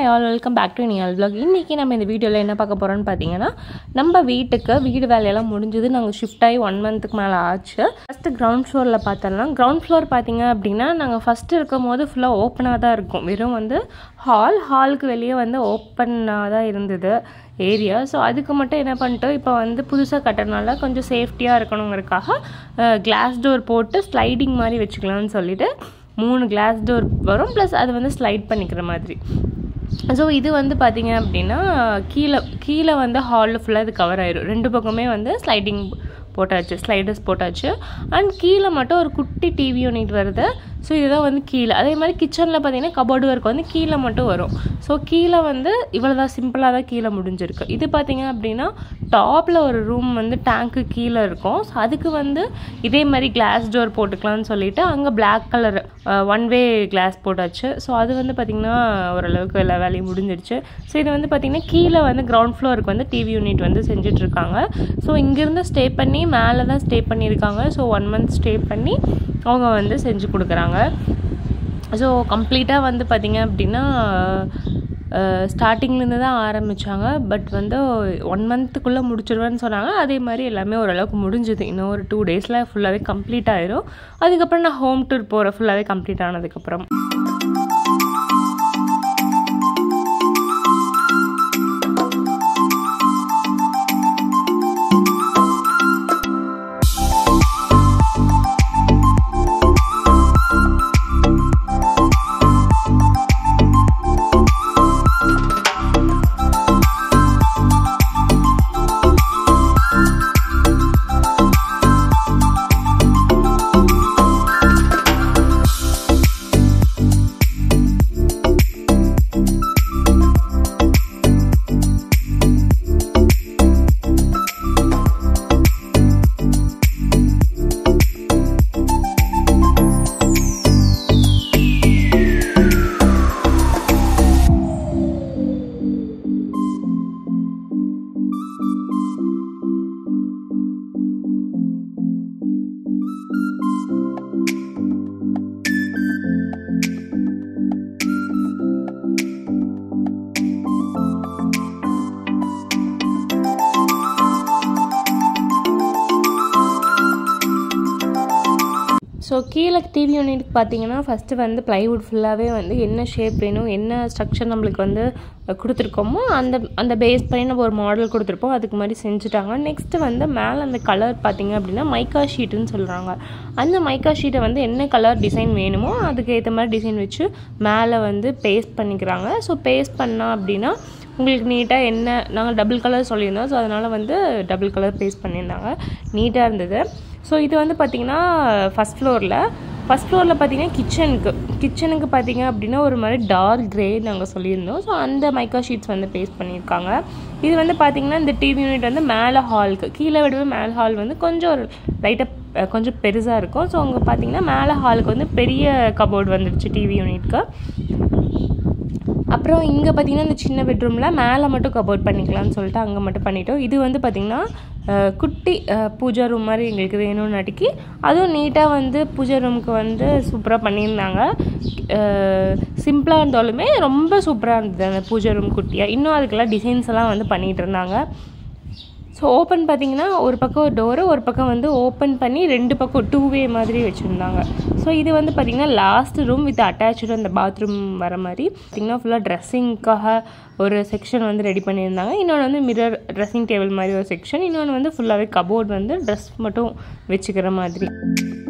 hi all welcome back to நியால் vlog இன்றைக்கி நம்ம இந்த வீடியோவில் என்ன பார்க்க போகிறோம்னு பார்த்தீங்கன்னா நம்ம வீட்டுக்கு வீடு வேலையெல்லாம் முடிஞ்சது நாங்கள் ஷிஃப்ட் ஆகி ஒன் மந்த்துக்கு மேலே ஆச்சு ஃபஸ்ட்டு கிரவுண்ட் ஃப்ளோரில் பார்த்தோம்னா கிரவுண்ட் ஃப்ளோர் பார்த்தீங்க அப்படின்னா நாங்கள் ஃபஸ்ட்டு இருக்கும் போது ஃபுல்லாக ஓப்பனாக தான் இருக்கும் வெறும் வந்து ஹால் ஹாலுக்கு வெளியே வந்து ஓப்பனாக தான் இருந்தது ஏரியா ஸோ அதுக்கு மட்டும் என்ன பண்ணிட்டோம் இப்போ வந்து புதுசாக கட்டுறதுனால கொஞ்சம் சேஃப்டியாக இருக்கணுங்கிறதுக்காக கிளாஸ் டோர் போட்டு ஸ்லைடிங் மாதிரி வச்சுக்கலாம்னு சொல்லிட்டு மூணு கிளாஸ் டோர் வரும் ப்ளஸ் அது வந்து ஸ்லைட் பண்ணிக்கிற மாதிரி ஸோ இது வந்து பார்த்தீங்க அப்படின்னா கீழே கீழே வந்து ஹாலில் ஃபுல்லாக இது கவர் ஆயிரும் ரெண்டு பக்கமே வந்து ஸ்லைடிங் போட்டாச்சு ஸ்லைடர்ஸ் போட்டாச்சு அண்ட் கீழே மட்டும் ஒரு குட்டி டிவி யூனிட் வருது ஸோ இதுதான் வந்து கீழே அதே மாதிரி கிச்சனில் பார்த்தீங்கன்னா கபோர்டு ஒர்க் வந்து கீழே மட்டும் வரும் ஸோ கீழே வந்து இவ்வளோ தான் சிம்பிளாக தான் கீழே முடிஞ்சிருக்கு இது பார்த்தீங்க அப்படின்னா டாப்பில் ஒரு ரூம் வந்து டேங்க்கு கீழே இருக்கும் ஸோ அதுக்கு வந்து இதே மாதிரி கிளாஸ் டோர் போட்டுக்கலாம்னு சொல்லிட்டு அங்கே black colour one way glass போட்டாச்சு ஸோ அது வந்து பார்த்திங்கன்னா ஓரளவுக்கு எல்லா வேலையும் முடிஞ்சிடுச்சு ஸோ இது வந்து பார்த்திங்கன்னா கீழே வந்து கிரவுண்ட் ஃப்ளோருக்கு வந்து டிவி யூனிட் வந்து செஞ்சிட்ருக்காங்க ஸோ இங்கேருந்து ஸ்டே பண்ணி மேலே தான் ஸ்டே பண்ணியிருக்காங்க ஸோ ஒன் மந்த் ஸ்டே பண்ணி அவங்க வந்து செஞ்சு கொடுக்குறாங்க ஸோ கம்ப்ளீட்டாக வந்து பார்த்திங்க அப்படின்னா ஸ்டார்டிங்லேருந்து தான் ஆரம்பித்தாங்க பட் வந்து ஒன் மந்த்துக்குள்ளே முடிச்சிருவேன்னு சொன்னாங்க அதே மாதிரி எல்லாமே ஓரளவுக்கு முடிஞ்சுது இன்னும் ஒரு டூ டேஸில் ஃபுல்லாகவே கம்ப்ளீட் ஆயிரும் அதுக்கப்புறம் நான் ஹோம் டூர் போகிறேன் ஃபுல்லாகவே கம்ப்ளீட் ஆனதுக்கப்புறம் ஸோ கீழே டிவி யூனிட் பார்த்தீங்கன்னா ஃபஸ்ட்டு வந்து ப்ளைவுட் ஃபுல்லாகவே வந்து என்ன ஷேப் வேணும் என்ன ஸ்ட்ரக்சர் நம்மளுக்கு வந்து கொடுத்துருக்கோமோ அந்த அந்த பேஸ் பண்ணி நம்ம ஒரு மாடல் கொடுத்துருப்போம் அதுக்கு மாதிரி செஞ்சுட்டாங்க நெக்ஸ்ட்டு வந்து மேலே அந்த கலர் பார்த்தீங்க அப்படின்னா மைக்கா ஷீட்டுன்னு சொல்கிறாங்க அந்த மைக்கா ஷீட்டை வந்து என்ன கலர் டிசைன் வேணுமோ அதுக்கு ஏற்ற மாதிரி டிசைன் வச்சு மேலே வந்து பேஸ்ட் பண்ணிக்கிறாங்க ஸோ பேஸ்ட் பண்ணால் அப்படின்னா உங்களுக்கு நீட்டாக என்ன நாங்கள் டபுள் கலர் சொல்லியிருந்தோம் ஸோ அதனால் வந்து டபுள் கலர் பேஸ்ட் பண்ணியிருந்தாங்க நீட்டாக இருந்தது ஸோ இது வந்து பார்த்திங்கன்னா ஃபஸ்ட் ஃப்ளோரில் ஃபஸ்ட் ஃப்ளோரில் பார்த்தீங்கன்னா கிச்சனுக்கு கிச்சனுக்கு பார்த்தீங்க அப்படின்னா ஒரு மாதிரி டார்க் க்ரே நாங்கள் சொல்லியிருந்தோம் ஸோ அந்த மைக்கா ஷீட்ஸ் வந்து பேஸ்ட் பண்ணியிருக்காங்க இது வந்து பார்த்திங்கன்னா இந்த டிவி யூனிட் வந்து மேலே ஹாலுக்கு கீழே விடவே மேலே ஹால் வந்து கொஞ்சம் ஒரு லைட்டாக கொஞ்சம் பெருசாக இருக்கும் ஸோ அங்கே பார்த்தீங்கன்னா மேலே ஹாலுக்கு வந்து பெரிய கபோர்டு வந்துடுச்சு டிவி யூனிட்க்கு அப்புறம் இங்கே பார்த்தீங்கன்னா இந்த சின்ன பெட்ரூமில் மேலே மட்டும் கபோர்ட் பண்ணிக்கலாம்னு சொல்லிட்டு அங்கே மட்டும் பண்ணிட்டோம் இது வந்து பார்த்திங்கன்னா குட்டி பூஜா ரூம் மாதிரி எங்களுக்கு வேணும்னு அடிக்கி அதுவும் நீட்டாக வந்து பூஜா ரூமுக்கு வந்து சூப்பராக பண்ணியிருந்தாங்க சிம்பிளாக இருந்தாலுமே ரொம்ப சூப்பராக இருந்தது அந்த பூஜா ரூம் குட்டியாக இன்னும் அதுக்கெல்லாம் டிசைன்ஸ் எல்லாம் வந்து பண்ணிகிட்டு இருந்தாங்க ஸோ ஓப்பன் பார்த்தீங்கன்னா ஒரு பக்கம் ஒரு டோரு ஒரு பக்கம் வந்து ஓப்பன் பண்ணி ரெண்டு பக்கம் டூ வே மாதிரி வச்சுருந்தாங்க ஸோ இது வந்து பார்த்திங்கன்னா லாஸ்ட் ரூம் வித் அட்டாச்சு அந்த பாத்ரூம் வர மாதிரி பார்த்திங்கன்னா ஃபுல்லாக ட்ரெஸ்ஸிங்க்காக ஒரு செக்ஷன் வந்து ரெடி பண்ணியிருந்தாங்க இன்னொன்று வந்து மிரர் ட்ரெஸ்ஸிங் டேபிள் மாதிரி ஒரு செக்ஷன் இன்னொன்று வந்து ஃபுல்லாகவே கபோர்ட் வந்து ட்ரெஸ் மட்டும் வச்சுக்கிற மாதிரி